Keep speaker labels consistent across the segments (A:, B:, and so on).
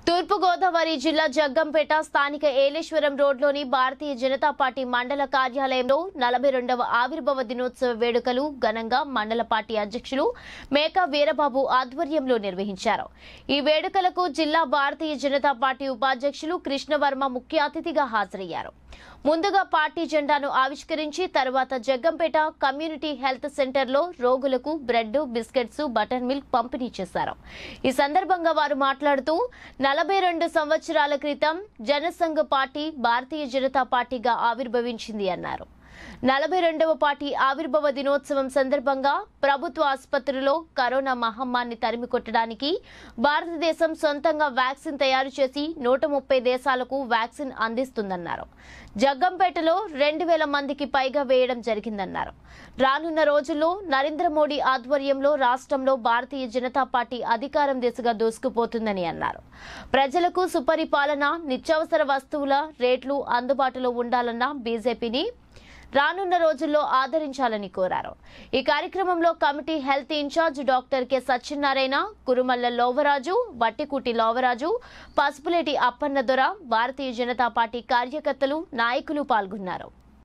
A: తూర్పుగోదావరి జిల్లా జగ్గంపేట స్థానిక ఏలేశ్వరం రోడ్లోని భారతీయ జనతా పార్టీ మండల కార్యాలయంలో నలభై రెండవ ఆవిర్భావ దినోత్సవ వేడుకలు ఘనంగా మండల పార్టీ అధ్యక్షులు మేకా వీరబాబు ఆధ్వర్యంలో నిర్వహించారు ఈ వేడుకలకు జిల్లా భారతీయ జనతా పార్టీ ఉపాధ్యక్షులు కృష్ణవర్మ ముఖ్య అతిథిగా హాజరయ్యారు ముందుగా పార్టీ జెండాను ఆవిష్కరించి తర్వాత జగ్గంపేట కమ్యూనిటీ హెల్త్ సెంటర్లో రోగులకు బ్రెడ్ బిస్కెట్స్ బటర్ మిల్క్ పంపిణీ చేశారు ఈ సందర్భంగా వారు మాట్లాడుతూ నలభై రెండు సంవత్సరాల క్రితం జనసంఘ్ పార్టీ భారతీయ జనతా పార్టీగా ఆవిర్భవించింది అన్నారు నలభై రెండవ పార్టీ ఆవిర్భావ దినోత్సవం సందర్భంగా ప్రభుత్వ ఆసుపత్రిలో కరోనా మహమ్మారిని తరిమి కొట్టడానికి భారతదేశం సొంతంగా వ్యాక్సిన్ తయారు చేసి నూట ముప్పై దేశాలకు వ్యాక్సిన్ అందిస్తుందన్నారు జగ్గంపేటలో రెండు వేల మందికి పైగా వేయడం జరిగిందన్నారు రానున్న రోజుల్లో నరేంద్ర మోడీ ఆధ్వర్యంలో రాష్ట్రంలో భారతీయ జనతా పార్టీ అధికారం దిశగా దూసుకుపోతుందని అన్నారు ప్రజలకు సుపరిపాలన నిత్యావసర వస్తువుల రేట్లు అందుబాటులో ఉండాలన్న బీజేపీని రానున్న రోజుల్లో ఆదరించాలని కోరారు ఈ కార్యక్రమంలో committee health incharge doctor K Satyanarayana Kurumalla Lovaraju Vattikuti Lovaraju Pasupuleti Appanna Dora Bharatiya Janata party కార్యకర్తలు నాయకులు పాల్గొన్నారు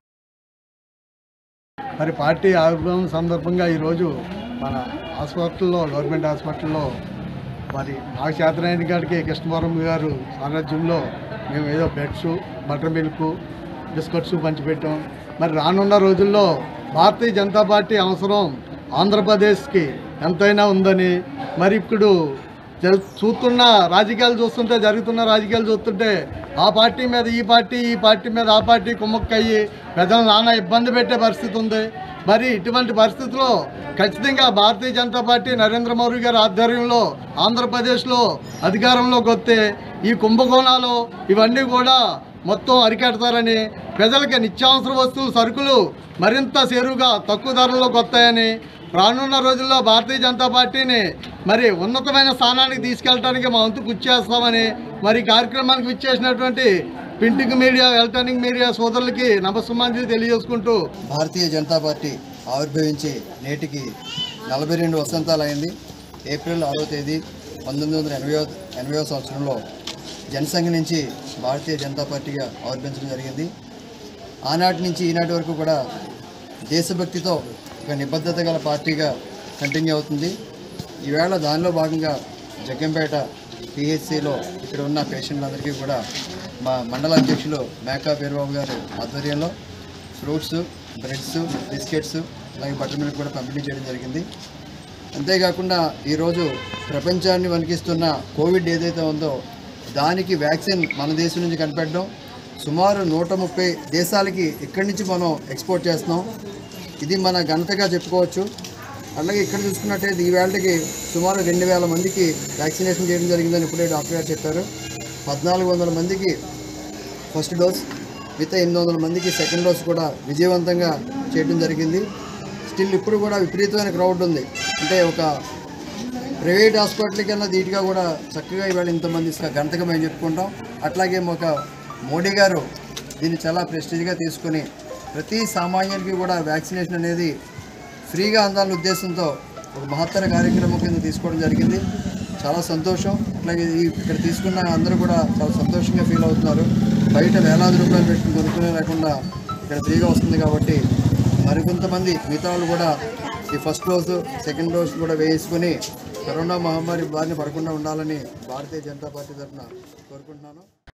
B: మరి పార్టీ ఆవిర్భావం సందర్భంగా ఈరోజు మన హాస్పిటల్లో గవర్నమెంట్ హాస్పిటల్లో మరి నాకు చేతనైన గారికి కృష్ణవరం గారు సారథ్యంలో మేము ఏదో బెడ్స్ బటర్ మిల్క్ బిస్కెట్స్ పంచిపెట్టాం మరి రానున్న రోజుల్లో భారతీయ జనతా పార్టీ అవసరం ఆంధ్రప్రదేశ్కి ఎంతైనా ఉందని మరి ఇప్పుడు జరు- చూస్తున్న రాజకీయాలు చూస్తుంటే జరుగుతున్న రాజకీయాలు చూస్తుంటే ఆ పార్టీ మీద ఈ పార్టీ ఈ పార్టీ మీద ఆ పార్టీ కుమ్మక్కయ్యి ప్రజలు నానా ఇబ్బంది పెట్టే పరిస్థితి ఉంది మరి ఇటువంటి పరిస్థితిలో ఖచ్చితంగా భారతీయ జనతా పార్టీ నరేంద్ర మోడీ గారి ఆధ్వర్యంలో ఆంధ్రప్రదేశ్లో అధికారంలోకి వస్తే ఈ కుంభకోణాలు ఇవన్నీ కూడా మొత్తం అరికడతారని ప్రజలకి నిత్యావసర వస్తువులు సరుకులు మరింత చేరువుగా తక్కువ ధరలోకి వస్తాయని రానున్న రోజుల్లో భారతీయ జనతా పార్టీని మరి ఉన్నతమైన స్థానానికి తీసుకెళ్ళడానికి మా వంతు కృషి చేస్తామని మరి ఈ కార్యక్రమానికి విచ్చేసినటువంటి ప్రింటింగ్ మీడియా ఎలక్ట్రానిక్ మీడియా సోదరులకి నమస్సుమాంజలి తెలియజేసుకుంటూ
C: భారతీయ జనతా పార్టీ ఆవిర్భవించి నేటికి నలభై రెండు వసంతాలు అయింది ఏప్రిల్ ఆరో తేదీ పంతొమ్మిది వందల ఎనభై ఎనభైవ సంవత్సరంలో జనసంఘ నుంచి భారతీయ జనతా పార్టీగా ఆవిర్భించడం జరిగింది ఆనాటి నుంచి ఈనాటి వరకు కూడా దేశభక్తితో ఒక నిబద్ధత గల పార్టీగా కంటిన్యూ అవుతుంది ఈవేళ దానిలో భాగంగా జగ్గంపేట పిహెచ్సిలో ఇక్కడ ఉన్న పేషెంట్లందరికీ కూడా మా మండల అధ్యక్షులు మేకా వీరబాబు గారి ఆధ్వర్యంలో ఫ్రూట్స్ బ్రెడ్స్ బిస్కెట్స్ అలాగే బటర్ మిల్క్ కూడా పంపిణీ చేయడం జరిగింది అంతేకాకుండా ఈరోజు ప్రపంచాన్ని వణికిస్తున్న కోవిడ్ ఏదైతే ఉందో దానికి వ్యాక్సిన్ మన దేశం నుంచి కనిపెట్టడం సుమారు నూట ముప్పై దేశాలకి ఇక్కడి నుంచి మనం ఎక్స్పోర్ట్ చేస్తున్నాం ఇది మన ఘనతగా చెప్పుకోవచ్చు అలాగే ఇక్కడ చూసుకున్నట్టయితే ఈ వేళకి సుమారు రెండు వేల మందికి వ్యాక్సినేషన్ చేయడం జరిగిందని ఇప్పుడే డాక్టర్ గారు చెప్పారు పద్నాలుగు వందల మందికి ఫస్ట్ డోస్ మిగతా ఎనిమిది వందల మందికి సెకండ్ డోస్ కూడా విజయవంతంగా చేయడం జరిగింది స్టిల్ ఇప్పుడు కూడా విపరీతమైన క్రౌడ్ ఉంది అంటే ఒక ప్రైవేట్ హాస్పిటల్ కన్నా ధీటుగా కూడా చక్కగా ఇవాళ ఇంతమంది ఇసుక గంటగా మేము చెప్పుకుంటాం అట్లాగే ఒక మోడీ గారు దీన్ని చాలా ప్రెస్టీజ్గా తీసుకొని ప్రతి సామాన్యునికి కూడా వ్యాక్సినేషన్ అనేది ఫ్రీగా అందాలనే ఉద్దేశంతో ఒక మహత్తర కార్యక్రమం కింద తీసుకోవడం జరిగింది చాలా సంతోషం అట్లాగే ఈ ఇక్కడ తీసుకున్న అందరూ కూడా చాలా సంతోషంగా ఫీల్ అవుతున్నారు బయట వేలాది రూపాయలు పెట్టుకుని కొనుక్కునే లేకుండా ఇక్కడ ఫ్రీగా వస్తుంది కాబట్టి మరికొంతమంది మిగతా వాళ్ళు కూడా ఈ ఫస్ట్ డోసు సెకండ్ డోస్ కూడా వేసుకుని కరోనా మహమ్మారి బారిన పడకుండా ఉండాలని భారతీయ జనతా పార్టీ తరఫున కోరుకుంటున్నాను